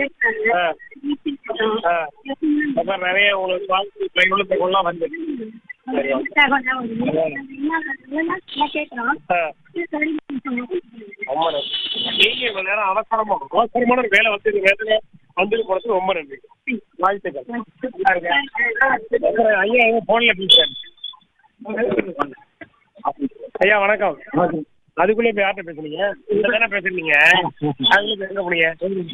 கேட்டாங்க ஆ. மீட்டிங் போட்டோம் ஆ. அப்புறம் நிறைய உங்களுக்கு வாழ்க்கை பயனுள்ள தகவல்லாம் வந்து சரி ஓகே. தகவல்லாம் வருது. என்ன நல்லா கேட்கறோம் ஆ சரி ரொம்ப நன்றி நீங்க இவ்வளவு நேரம் அவசரமா அவசரமான ஒரு வேலை வந்து இந்த நேரத்துல வந்துட்டு போனதுக்கு ரொம்ப நன்றி வாழ்த்துக்கள் நல்லா இருக்கேன். அப்புறம் ஐயா எங்க போன்ல பேசுறேன் ஐயா வணக்கம் அதுக்குள்ளே இப்ப யார்கிட்ட பேசுனீங்க இந்த தானே பேசுறீங்க அதுக்குள்ள எங்க போனீங்க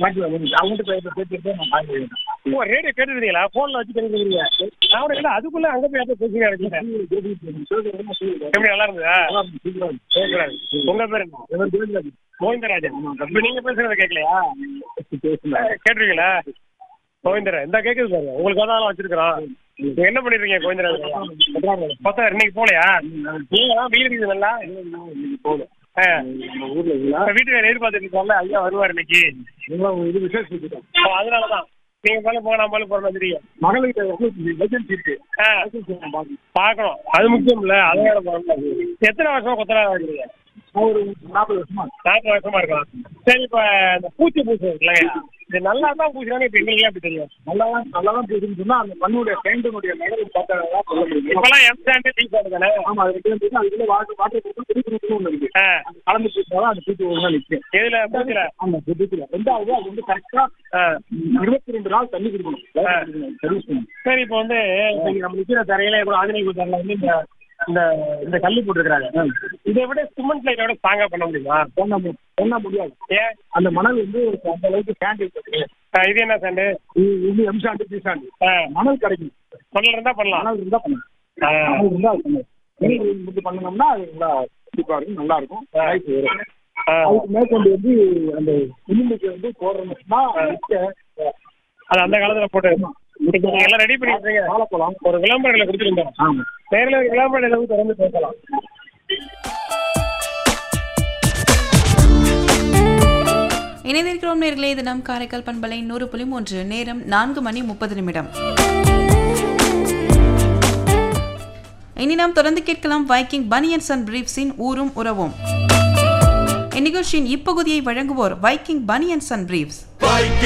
ஓ ரேடியோ கேட்டுருந்தீங்களா போன்ல வச்சு கேட்டுருந்தீங்க நான் கூட இல்ல அதுக்குள்ள அங்க போய் யார்கிட்ட பேசுங்க நினைக்கிறேன் எப்படி நல்லா இருந்ததா சூப்பரா இருக்கு. உங்க பேர் என்ன கோவிந்தராஜன் இப்ப நீங்க பேசுறத கேட்கலையா கேட்டுருக்கீங்களா கோவிந்தரா இந்த கேக்குது பாருங்க உங்களுக்கு அதான் வச்சிருக்கிறோம் நீங்க என்ன பண்ணிருக்கீங்க கோவிந்தராஜன் பத்தாயிரம் இன்னைக்கு போலையா நீங்க தான் வீடு இருக்குது நல்லா ஆ. இப்ப வீட்டு வேலை எதிர்பார்த்துட்டு இருக்கோம்ல ஐயா வருவார் இன்னைக்கு இது விசேஷம் ஓ, அதனாலதான் நீங்க போல போக நான் போல போறோம் தெரியும் மகளிர் வேகன்சி இருக்கு ஆ, பார்க்கணும் அது முக்கியம் இல்ல அதனால போறோம் எத்தனை வருஷமா கொத்தனாரா இருக்கிறீங்க ஒரு நாற்பது வருஷமா நாற்பது வருஷமா இருக்கலாம் சரி இப்ப இந்த பூச்சி பூசு இல்லையா இது நல்லா தான் பூசுறாங்க இப்ப எங்களுக்கு அப்படி தெரியும் நல்லா நல்லா தான் பேசுன்னு சொன்னா அந்த மண்ணுடைய பேண்டினுடைய நிலையை பார்த்தா தான் சொல்ல முடியும் இப்பெல்லாம் எம் சாண்டு டீ சாண்டு தானே ஆமா அது பேருந்து அதுக்குள்ள வாட்டர் வாட்டர் போட்டு புது புது ஒன்று இருக்கு ஆ, அது கலந்து போட்டாலும் அந்த பூச்சி ஒழுங்கா நிற்கும் எதுல பூச்சில ஆமா புதுக்குல ரெண்டாவது அது வந்து கரெக்டா ஆ. இருபத்தி ரெண்டு நாள் தண்ணி கொடுக்கணும் ஆ. சர்வீஸ் பண்ணணும் சரி இப்போ வந்து இன்னைக்கு நம்ம நிக்கிற தரையில கூட ஆதினி தரையில வந்து இந்த இந்த இந்த கல்லு போட்டுருக்காங்க இதை விட சிமெண்ட் லைட்டை விட ஸ்ட்ராங்கா பண்ண முடியுமா பண்ண மு- பண்ண முடியாது ஏன் அந்த மணல் வந்து அந்த அளவுக்கு சாண்ட் இருக்கு ஆ, இது என்ன சாண்டு இது இது எம் சாண்டு பி சாண்டு ஆ, மணல் கிடைக்கும் மண்ணில் இருந்தா பண்ணலாம் மணல் இருந்தா பண்ணலாம் ஆ, மணல் இருந்தா அது பண்ணலாம் மணல் இருந்து பண்ணணும்னா அது நல்லா கண்டிப்பா இருக்கும் நல்லா இருக்கும் லைஃப் வரும் ஆ. அதுக்கு மேற்கொண்டு வந்து அந்த இரும்புக்கு வந்து போடுறோம்னா மிச்ச அது அந்த காலத்துல போட்டு இப்போ நீங்க எல்லாம் ரெடி பண்ணிட்டு வாழைப்பழம் ஒரு விளம்பரங்களை கொடுத்துருந்தோம் ஆமா நேரில் விளம்பரம் எல்லாம் தொடர்ந்து பேசலாம் இணைந்திருக்கிறோம் நேர்களே இது நம் காரைக்கால் பண்பலை நூறு புள்ளி மூன்று நேரம் நான்கு மணி முப்பது நிமிடம் இனி நாம் தொடர்ந்து கேட்கலாம் வைக்கிங் பனியன்ஸ் அண்ட் பிரீப்ஸின் ஊரும் உறவும் இந்நிகழ்ச்சியின் இப்பகுதியை வழங்குவோர் Viking banians and briefs Viking